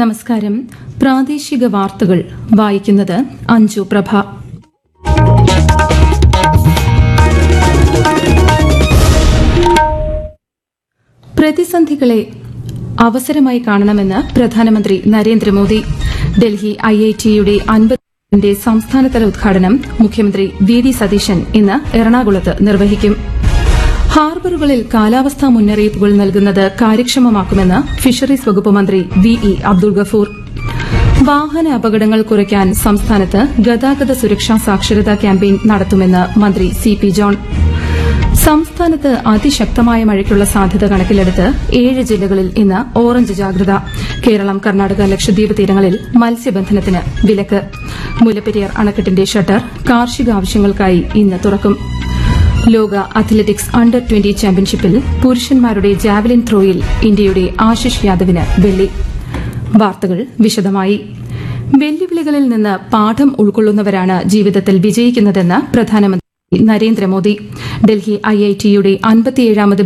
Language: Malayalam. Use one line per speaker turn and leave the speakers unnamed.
നമസ്കാരം പ്രാദേശിക വാർത്തകൾ വായിക്കുന്നത് അഞ്ജു പ്രഭ പ്രതിസന്ധികളെ അവസരമായി കാണണമെന്ന് പ്രധാനമന്ത്രി നരേന്ദ്രമോദി ഡൽഹി ഐ ഐ ടിയുടെ അൻപതിന്റെ സംസ്ഥാനതല ഉദ്ഘാടനം മുഖ്യമന്ത്രി വി ഡി സതീശൻ ഇന്ന് എറണാകുളത്ത് നിർവഹിക്കും ഹാർബറുകളിൽ കാലാവസ്ഥാ മുന്നറിയിപ്പുകൾ നൽകുന്നത് കാര്യക്ഷമമാക്കുമെന്ന് ഫിഷറീസ് വകുപ്പ് മന്ത്രി വി ഇ അബ്ദുൾ ഗഫൂർ വാഹന അപകടങ്ങൾ കുറയ്ക്കാൻ സംസ്ഥാനത്ത് ഗതാഗത സുരക്ഷാ സാക്ഷരതാ ക്യാമ്പയിൻ നടത്തുമെന്ന് മന്ത്രി സി പി ജോൺ സംസ്ഥാനത്ത് അതിശക്തമായ മഴയ്ക്കുള്ള സാധ്യത കണക്കിലെടുത്ത് ഏഴ് ജില്ലകളിൽ ഇന്ന് ഓറഞ്ച് ജാഗ്രത കേരളം കർണാടക ലക്ഷദ്വീപ് തീരങ്ങളിൽ മത്സ്യബന്ധനത്തിന് വിലക്ക് മുല്ലപ്പെരിയാർ അണക്കെട്ടിന്റെ ഷട്ടർ കാർഷിക ആവശ്യങ്ങൾക്കായി ഇന്ന് തുറക്കും ലോക അത്ലറ്റിക്സ് അണ്ടർ ട്വന്റി ചാമ്പ്യൻഷിപ്പിൽ പുരുഷന്മാരുടെ ജാവലിൻ ത്രോയിൽ ഇന്ത്യയുടെ ആശിഷ് യാദവിന് വെള്ളി വാർത്തകൾ വിശദമായി വെല്ലുവിളികളിൽ നിന്ന് പാഠം ഉൾക്കൊള്ളുന്നവരാണ് ജീവിതത്തിൽ വിജയിക്കുന്നതെന്ന് പ്രധാനമന്ത്രി നരേന്ദ്രമോദി ഡൽഹി ഐ ഐ ടിയുടെ അൻപത്തിയേഴാമത്